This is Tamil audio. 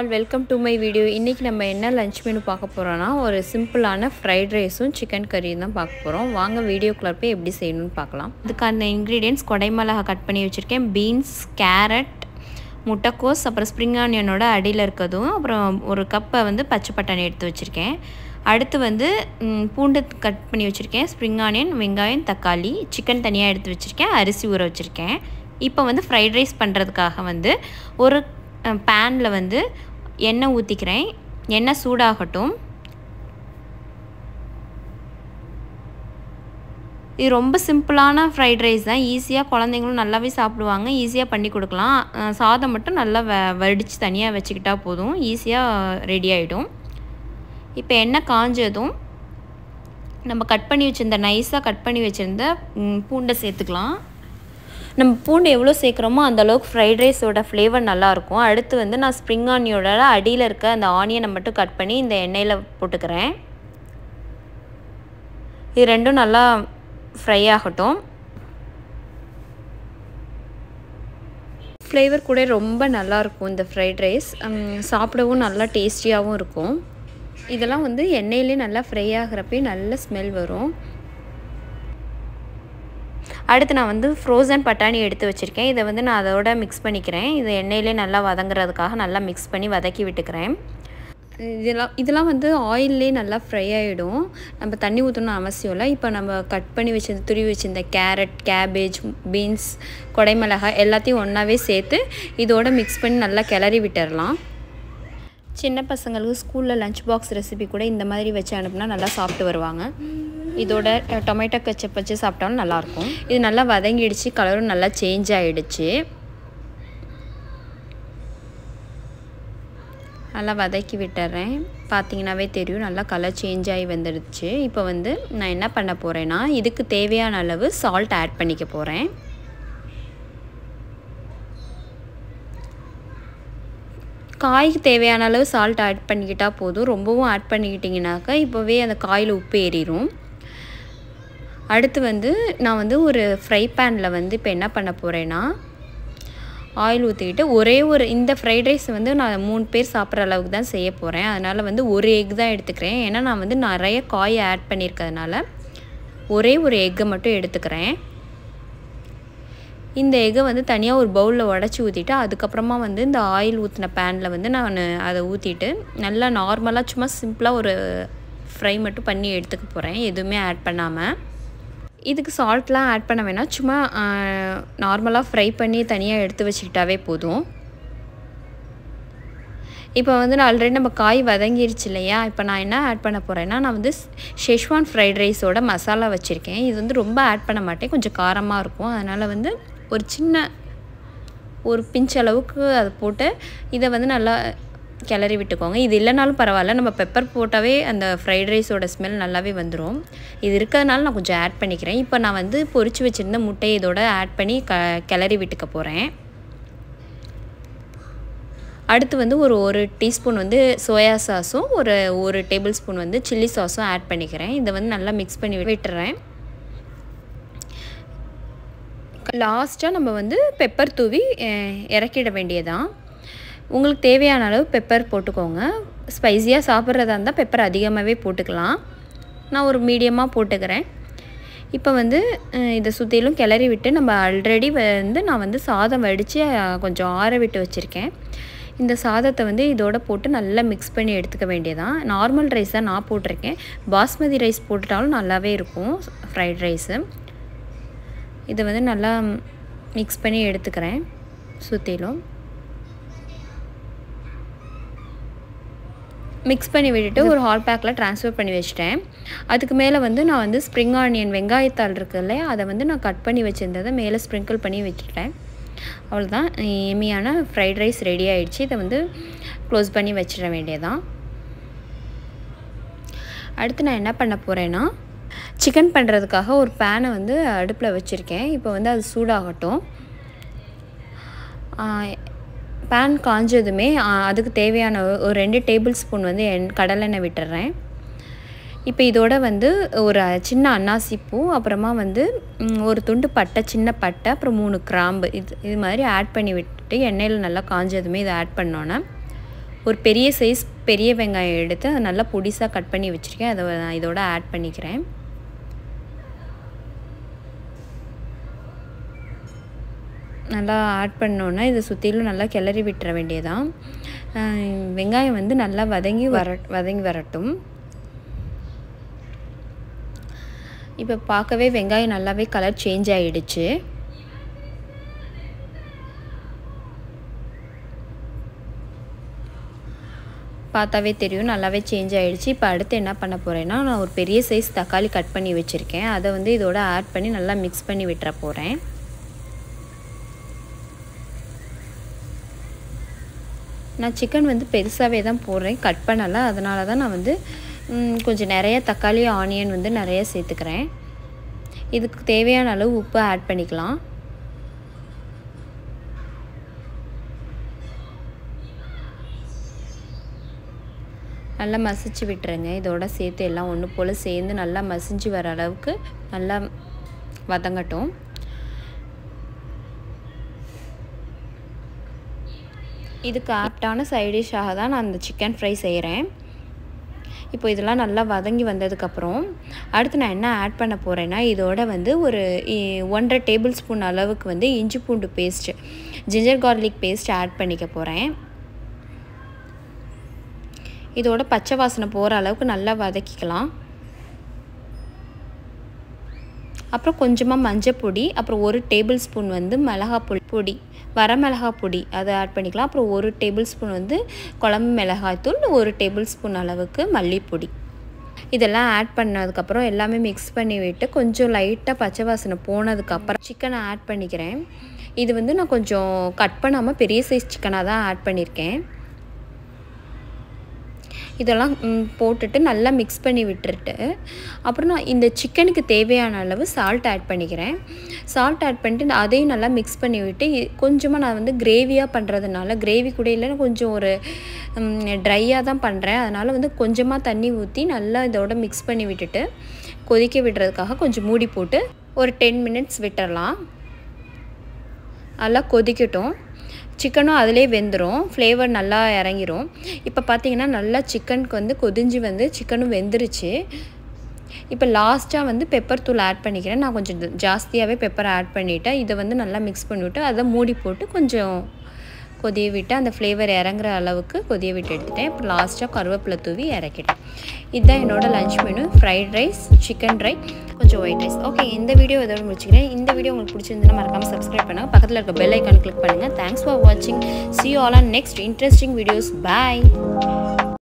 all welcome to my video இன்றைக்கி நம்ம என்ன லஞ்ச் மெனு பார்க்க போகிறோன்னா ஒரு சிம்பிளான ஃப்ரைட் ரைஸும் சிக்கன் கறியும் தான் பார்க்க போகிறோம் வாங்க வீடியோக்குள்ள போய் எப்படி செய்யணும்னு பார்க்கலாம் இதுக்கான இன்க்ரீடியன்ஸ் கொடைமிளகா கட் பண்ணி வச்சுருக்கேன் பீன்ஸ் கேரட் முட்டைக்கோஸ் அப்புறம் ஸ்ப்ரிங் ஆனியனோட அடியில் இருக்கிறதும் அப்புறம் ஒரு கப்பை வந்து பச்சை பட்டாணி எடுத்து வச்சுருக்கேன் அடுத்து வந்து ம், பூண்டு கட் பண்ணி வச்சுருக்கேன் ஸ்ப்ரிங் ஆனியன் வெங்காயம் தக்காளி சிக்கன் தனியாக எடுத்து வச்சுருக்கேன் அரிசி ஊற வச்சுருக்கேன் இப்போ வந்து ஃப்ரைட் ரைஸ் பண்ணுறதுக்காக வந்து ஒரு பேனில் வந்து எண்ணெய் ஊற்றிக்கிறேன் எண்ணெய் சூடாகட்டும் இது ரொம்ப சிம்பிளான ஃப்ரைட் ரைஸ் தான் ஈஸியாக குழந்தைங்களும் நல்லாவே சாப்பிடுவாங்க ஈஸியாக பண்ணி கொடுக்கலாம் அஹ் சாதம் மட்டும் நல்லா வ வடித்து தனியாக வச்சுக்கிட்டா போதும் ஈஸியாக ரெடி ஆகிடும் இப்போ எண்ணெய் காஞ்சதும் நம்ம கட் பண்ணி வச்சுருந்த நைஸாக கட் பண்ணி வச்சுருந்த ம், பூண்டை சேர்த்துக்கலாம் நம்ம பூண்டு எவ்வளோ சேர்க்குறோமோ அந்த அளவுக்கு ஃப்ரைட் ரைஸோட ஃப்ளேவர் நல்லாயிருக்கும் அடுத்து வந்து நான் ஸ்ப்ரிங் ஆனியோட அடியில் இருக்க அந்த ஆனியனை மட்டும் கட் பண்ணி இந்த எண்ணெயில் போட்டுக்கிறேன் இது ரெண்டும் நல்லா ஃப்ரை ஆகட்டும் ஃப்ளேவர் கூட ரொம்ப நல்லாயிருக்கும் இந்த ஃப்ரைட் ரைஸ் சாப்பிடவும் நல்லா டேஸ்டியாகவும் இருக்கும் இதெல்லாம் வந்து எண்ணெயிலே நல்லா ஃப்ரை ஆகிறப்பே நல்ல ஸ்மெல் வரும் அடுத்து நான் வந்து ஃப்ரோசன் பட்டாணி எடுத்து வச்சுருக்கேன் இதை வந்து நான் அதோட மிக்ஸ் பண்ணிக்கிறேன் இது எண்ணெயிலே நல்லா வதங்குறதுக்காக நல்லா மிக்ஸ் பண்ணி வதக்கி விட்டுக்கிறேன் இதெல்லாம் இதெல்லாம் வந்து ஆயிலே நல்லா ஃப்ரை ஆகிடும் நம்ம தண்ணி ஊற்றணும் அவசியம் இல்லை இப்போ நம்ம கட் பண்ணி வச்சிருந்த துருவி வச்சிருந்த கேரட் கேபேஜ் பீன்ஸ் கொடைமிளகாய் எல்லாத்தையும் ஒன்றாவே சேர்த்து இதோட மிக்ஸ் பண்ணி நல்லா கிளறி விட்டுறலாம் சின்ன பசங்களுக்கு ஸ்கூலில் லஞ்ச் பாக்ஸ் ரெசிபி கூட இந்த மாதிரி வச்சு அனுப்புனா நல்லா சாப்பிட்டு வருவாங்க இதோட டொமேட்டோ கச்சப் வச்சு சாப்பிட்டாலும் நல்லாயிருக்கும் இது நல்லா வதங்கிடுச்சு கலரும் நல்லா சேஞ்ச் ஆகிடுச்சு நல்லா வதக்கி விட்டுறேன் பார்த்தீங்கன்னாவே தெரியும் நல்லா கலர் சேஞ்ச் ஆகி வந்துடுச்சு இப்போ வந்து நான் என்ன பண்ண போகிறேன்னா இதுக்கு தேவையான அளவு சால்ட் ஆட் பண்ணிக்க போகிறேன் காய்க்கு தேவையான அளவு சால்ட் ஆட் பண்ணிக்கிட்டால் போதும் ரொம்பவும் ஆட் பண்ணிக்கிட்டிங்கனாக்கா இப்போவே அந்த காயில் உப்பு ஏறிடும் அடுத்து வந்து நான் வந்து ஒரு ஃப்ரை பேனில் வந்து இப்போ என்ன பண்ண போகிறேன்னா ஆயில் ஊற்றிக்கிட்டு ஒரே ஒரு இந்த ஃப்ரைட் ரைஸ் வந்து நான் மூணு பேர் சாப்பிட்ற அளவுக்கு தான் செய்ய போகிறேன் அதனால் வந்து ஒரு எக் தான் எடுத்துக்கிறேன் ஏன்னா நான் வந்து நிறைய காய் ஆட் பண்ணியிருக்கிறதுனால ஒரே ஒரு எக்கை மட்டும் எடுத்துக்கிறேன் இந்த எக்கை வந்து தனியாக ஒரு பவுலில் உடச்சி ஊற்றிட்டு அதுக்கப்புறமா வந்து இந்த ஆயில் ஊற்றின பேனில் வந்து நான் அதை ஊற்றிட்டு நல்லா நார்மலாக சும்மா சிம்பிளாக ஒரு ஃப்ரை மட்டும் பண்ணி எடுத்துக்க போகிறேன் எதுவுமே ஆட் பண்ணாமல் இதுக்கு சால்ட்லாம் ஆட் பண்ண வேணாம் சும்மா நார்மலாக ஃப்ரை பண்ணி தனியாக எடுத்து வச்சுக்கிட்டாவே போதும் இப்போ வந்து நான் ஆல்ரெடி நம்ம காய் வதங்கிருச்சு இல்லையா இப்போ நான் என்ன ஆட் பண்ண போகிறேன்னா நான் வந்து ஷெஷ்வான் ஃப்ரைட் ரைஸோட மசாலா வச்சுருக்கேன் இது வந்து ரொம்ப ஆட் பண்ண மாட்டேன் கொஞ்சம் காரமாக இருக்கும் அதனால் வந்து ஒரு சின்ன ஒரு பிஞ்ச் அளவுக்கு அதை போட்டு இதை வந்து நல்லா கிளறி விட்டுக்கோங்க இது இல்லைனாலும் பரவாயில்ல நம்ம பெப்பர் போட்டாவே அந்த ஃப்ரைட் ரைஸோட ஸ்மெல் நல்லாவே வந்துடும் இது இருக்கிறதுனால நான் கொஞ்சம் ஆட் பண்ணிக்கிறேன் இப்போ நான் வந்து பொரிச்சு வச்சுருந்த முட்டையை இதோட ஆட் பண்ணி க கிளறி விட்டுக்க போகிறேன் அடுத்து வந்து ஒரு ஒரு டீஸ்பூன் வந்து சோயா சாஸும் ஒரு ஒரு டேபிள் ஸ்பூன் வந்து சில்லி சாஸும் ஆட் பண்ணிக்கிறேன் இதை வந்து நல்லா மிக்ஸ் பண்ணி விட்டுறேன் லாஸ்ட்டாக நம்ம வந்து பெப்பர் தூவி அஹ், இறக்கிட வேண்டியதான் உங்களுக்கு தேவையான அளவு பெப்பர் போட்டுக்கோங்க ஸ்பைஸியாக சாப்பிட்றதா இருந்தால் பெப்பர் அதிகமாகவே போட்டுக்கலாம் நான் ஒரு மீடியமாக போட்டுக்கிறேன் இப்போ வந்து அஹ், இதை சுற்றிலும் கிளறி விட்டு நம்ம ஆல்ரெடி வந்து நான் வந்து சாதம் வடித்து அஹ், கொஞ்சம் ஆற விட்டு வச்சுருக்கேன் இந்த சாதத்தை வந்து இதோட போட்டு நல்லா மிக்ஸ் பண்ணி எடுத்துக்க வேண்டியதான் நார்மல் ரைஸ் தான் நான் போட்டிருக்கேன் பாஸ்மதி ரைஸ் போட்டுட்டாலும் நல்லாவே இருக்கும் ஃப்ரைட் ரைஸு இதை வந்து நல்லா மிக்ஸ் பண்ணி எடுத்துக்கிறேன் சுற்றிலும் மிக்ஸ் பண்ணி விட்டுட்டு ஒரு ஹால் பேக்கில் ட்ரான்ஸ்ஃபர் பண்ணி வச்சிட்டேன் அதுக்கு மேலே வந்து நான் வந்து ஸ்ப்ரிங் ஆனியன் வெங்காயத்தாள் இருக்கு இல்லையா அதை வந்து நான் கட் பண்ணி வச்சுருந்ததை மேலே ஸ்ப்ரிங்கிள் பண்ணி வச்சுட்டேன் அவ்வளோதான் எம்மியான ஃப்ரைட் ரைஸ் ரெடி ஆயிடுச்சு இதை வந்து க்ளோஸ் பண்ணி வச்சிட வேண்டியதான் அடுத்து நான் என்ன பண்ண போகிறேன்னா சிக்கன் பண்ணுறதுக்காக ஒரு பேனை வந்து அடுப்பில் வச்சுருக்கேன் இப்போ வந்து அது சூடாகட்டும் பேன் காஞ்சதுமே ஆ, அதுக்கு தேவையான ஒ- ஒரு ரெண்டு டேபிள் ஸ்பூன் வந்து எண் கடலெண்ணெய் விட்டுறேன் இப்போ இதோட வந்து ஒரு சின்ன அன்னாசி பூ அப்புறமா வந்து ம், ஒரு துண்டு பட்டை சின்ன பட்டை அப்புறம் மூணு கிராம்பு இது இது மாதிரி ஆட் பண்ணி விட்டுட்டு எண்ணெயில் நல்லா காஞ்சதுமே இதை ஆட் பண்ணோன்னே ஒரு பெரிய சைஸ் பெரிய வெங்காயம் எடுத்து அதை நல்லா பொடிசாக கட் பண்ணி வச்சுருக்கேன் அதை நான் இதோட ஆட் பண்ணிக்கிறேன் நல்லா ஆட் பண்ணோன்னா இதை சுற்றிலும் நல்லா கிளறி விட்டுற வேண்டியதான் வெங்காயம் வந்து நல்லா வதங்கி வர வதங்கி வரட்டும் இப்போ பார்க்கவே வெங்காயம் நல்லாவே கலர் சேஞ்ச் ஆகிடுச்சு பார்த்தாவே தெரியும் நல்லாவே சேஞ்ச் ஆகிடுச்சு இப்போ அடுத்து என்ன பண்ண போகிறேன்னா நான் ஒரு பெரிய சைஸ் தக்காளி கட் பண்ணி வச்சுருக்கேன் அதை வந்து இதோட ஆட் பண்ணி நல்லா மிக்ஸ் பண்ணி விட்டுற போகிறேன் நான் சிக்கன் வந்து பெருசாகவே தான் போடுறேன் கட் பண்ணலை அதனால தான் நான் வந்து கொஞ்சம் நிறைய தக்காளி ஆனியன் வந்து நிறைய சேர்த்துக்கிறேன் இதுக்கு தேவையான அளவு உப்பு ஆட் பண்ணிக்கலாம் நல்லா மசிச்சு விட்டுருங்க இதோட சேர்த்து எல்லாம் ஒன்று போல் சேர்ந்து நல்லா மசிஞ்சு வர அளவுக்கு நல்லா வதங்கட்டும் இதுக்கு ஆப்டான சைடிஷாக தான் நான் அந்த சிக்கன் ஃப்ரை செய்கிறேன் இப்போ இதெல்லாம் நல்லா வதங்கி வந்ததுக்கப்புறம் அடுத்து நான் என்ன ஆட் பண்ண போகிறேன்னா இதோட வந்து ஒரு ஒன்றரை டேபிள் ஸ்பூன் அளவுக்கு வந்து இஞ்சி பூண்டு paste ginger garlic paste add பண்ணிக்க போகிறேன் இதோட பச்சை வாசனை போகிற அளவுக்கு நல்லா வதக்கிக்கலாம் அப்புறம் கொஞ்சமாக மஞ்சள் பொடி அப்புறம் ஒரு டேபிள் ஸ்பூன் வந்து மிளகா பொடி பொடி வரமிளகா பொடி அதை ஆட் பண்ணிக்கலாம் அப்புறம் ஒரு டேபிள் ஸ்பூன் வந்து குழம்பு மிளகாய்த்தூள் ஒரு டேபிள் ஸ்பூன் அளவுக்கு மல்லிப்பொடி இதெல்லாம் ஆட் பண்ணதுக்கப்புறம் எல்லாமே மிக்ஸ் பண்ணி விட்டு கொஞ்சம் லைட்டாக பச்சை வாசனை போனதுக்கப்புறம் சிக்கனை ஆட் பண்ணிக்கிறேன் இது வந்து நான் கொஞ்சம் கட் பண்ணாமல் பெரிய சைஸ் சிக்கனாக தான் ஆட் பண்ணியிருக்கேன் இதெல்லாம் போட்டுட்டு நல்லா மிக்ஸ் பண்ணி விட்டுட்டு அப்புறம் நான் இந்த சிக்கனுக்கு தேவையான அளவு சால்ட் ஆட் பண்ணிக்கிறேன் சால்ட் ஆட் பண்ணிட்டு அதையும் நல்லா மிக்ஸ் பண்ணி விட்டு கொஞ்சமாக நான் வந்து கிரேவியாக பண்ணுறதுனால கிரேவி கூட இல்லைன்னா கொஞ்சம் ஒரு ட்ரையாக தான் பண்ணுறேன் அதனால் வந்து கொஞ்சமாக தண்ணி ஊற்றி நல்லா இதோட மிக்ஸ் பண்ணி விட்டுட்டு கொதிக்க விடுறதுக்காக கொஞ்சம் மூடி போட்டு ஒரு டென் மினிட்ஸ் விட்டுறலாம் நல்லா கொதிக்கட்டும் சிக்கனும் அதிலே வெந்துடும் ஃப்ளேவர் நல்லா இறங்கிரும் இப்போ பார்த்தீங்கன்னா நல்லா சிக்கனுக்கு வந்து கொதிஞ்சு வந்து சிக்கனும் வெந்துருச்சு இப்போ லாஸ்ட்டாக வந்து பெப்பர் தூள் ஆட் பண்ணிக்கிறேன் நான் கொஞ்சம் ஜாஸ்தியாகவே பெப்பர் ஆட் பண்ணிவிட்டேன் இதை வந்து நல்லா மிக்ஸ் பண்ணிவிட்டு அதை மூடி போட்டு கொஞ்சம் கொதிய விட்டு அந்த ஃப்ளேவர் இறங்குற அளவுக்கு கொதிய விட்டு எடுத்துட்டேன் இப்போ லாஸ்ட்டாக கருவேப்பிலை தூவி இறக்கிட்டேன் இதுதான் என்னோடய lunch menu fried rice chicken dry கொஞ்சம் ஒயிட் ரைஸ் ஓகே இந்த வீடியோ இதோட முடிச்சுக்கிறேன் இந்த வீடியோ உங்களுக்கு பிடிச்சிருந்ததுன்னா மறக்காமல் சப்ஸ்கிரைப் பண்ணுங்கள் பக்கத்தில் இருக்க பெல் ஐக்கான் கிளிக் பண்ணுங்கள் தேங்க்ஸ் ஃபார் வாட்சிங் see all on next interesting videos bye